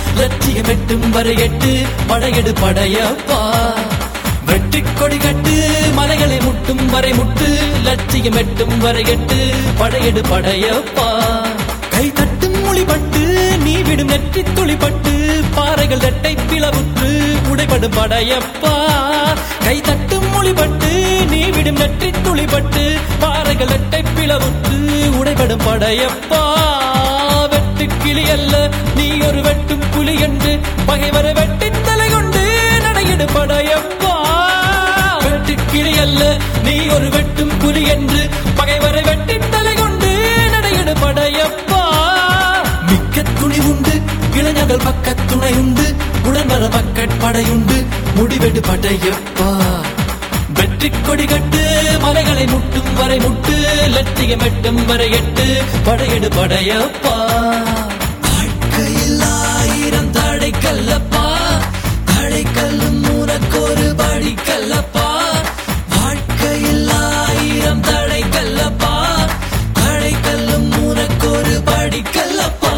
லட்சியம் எட்டும் வரை எட்டு படையெடு படையப்பா வெற்றி கொடி கட்டு மலைகளை முட்டும் வரை முட்டு லட்சியம் எட்டும் வரை எட்டு படையெடு படையப்பா கை தட்டும் மொழிபட்டு நீ விடும் நெற்றி துளிப்பட்டு பாறைகள் ரெட்டை பிளவுற்று உடைபடும் படையப்பா கை தட்டும் மொழிபட்டு நீ விடும் நெற்றி துளிப்பட்டு பாறைகள் ரெட்டை பிளவுற்று உடைபடும் படையப்பா வெட்டு கிளி அல்ல நீ ஒரு வெட்டும் புலி என்று பகைவரை வெட்டி தலை கொண்டு நடையிடு படையப்பா வெட்டு கிளி அல்ல நீ ஒரு வெட்டும் புலி என்று பகைவரை வெட்டி தலை கொண்டு நடையிடு படையப்பா மிக்க துணி உண்டு இளைஞர்கள் பக்க துணை உண்டு உடன்வர மக்கட் படையுண்டு முடிவெடு படையப்பா வெற்றி கொடி கட்டு மலைகளை முட்டும் வரை முட்டு லட்சியம் எட்டும் வரை எட்டு படையெடு படையப்பா வாழ்க்கையில் ஆயிரம் தடை கல்லப்பா தடை கல்லும் உனக்கொரு படி கல்லப்பா வாழ்க்கையில் ஆயிரம் தடை கல்லப்பா தடை கல்லும் உனக்கொரு படி கல்லப்பா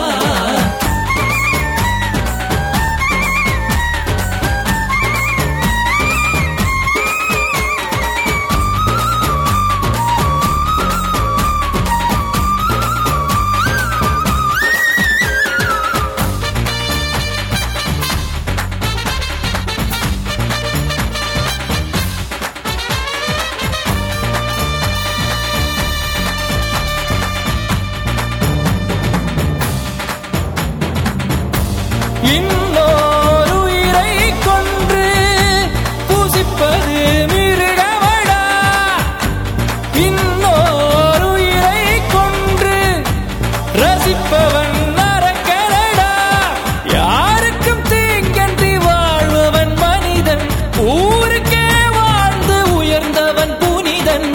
இன்னொரு உயிரை கொன்று பூசிப்பது மிருகமடா இன்னொரு உயிரை கொன்று ரசிப்பவன் நரக்கரடா யாருக்கும் தீங்கன்றி வாழ்பவன் மனிதன் ஊருக்கே வாழ்ந்து உயர்ந்தவன் புனிதன்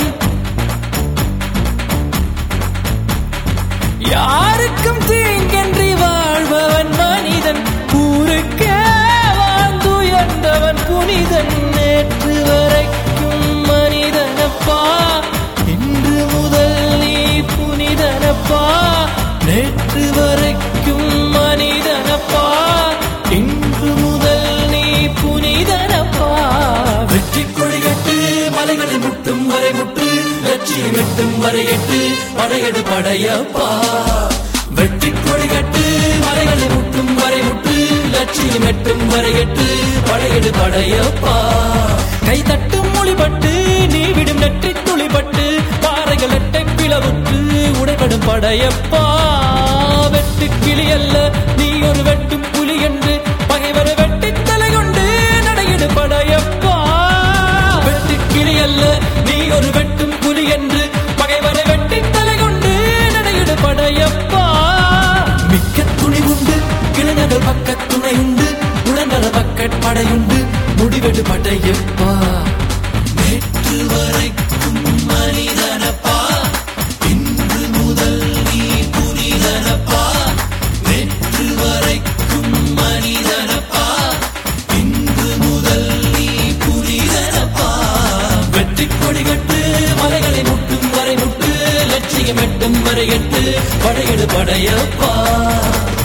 யாருக்கும் தீங்கன்றி வாழ்பவன் மனிதன் ஊருக்கே வாழ்ந்துயர்ந்தவன் புனிதன் நேற்று வரைக்கும் மனிதனப்பா இன்று முதல் நீ புனிதனப்பா நேற்று வரைக்கும் மனிதனப்பா இன்று முதல் நீ புனிதனப்பா வெற்றி கொடிகட்டு மலைகளை முட்டும் வரை முட்டு லட்சியம் எட்டும் வரை எட்டு படையெடு படையப்பா வெற்றி கொடிகட்டு மலைகளை முட்டும் வரை முட்டு லட்சியம் எட்டும் வரை எட்டு படையெடு படையப்பா கை தட்டும் மொழிபட்டு நீ விடும் நெற்றி துளிபட்டு பாறைகள் எட்டை பிளவுற்று உடைபடும் படையப்பா வெட்டு கிளி அல்ல நீ ஒரு வெட்டும் புலி என்று பகைவரை வெட்டி தலை கொண்டு நடையிடு படையப்பா வெட்டு கிளி அல்ல நீ ஒரு வெட்டும் புலி என்று பகைவரை வெட்டி தலை கொண்டு நடையிடு படையப்பா மிக்க துணி உண்டு இளைஞர்கள் பக்க துணை உண்டு உடனர பக்கட் படையுண்டு முடிவெடு படையப்பா நேற்று வரைக்கும் மனிதனப்பா இன்று முதல் நீ புனிதனப்பா நேற்று வரைக்கும் மனிதனப்பா இன்று முதல் நீ புனிதனப்பா வெற்றி கொடி கட்டு மலைகளை முட்டும் வரை முட்டு லட்சியம் எட்டும் வரை எட்டு படையெடு படையப்பா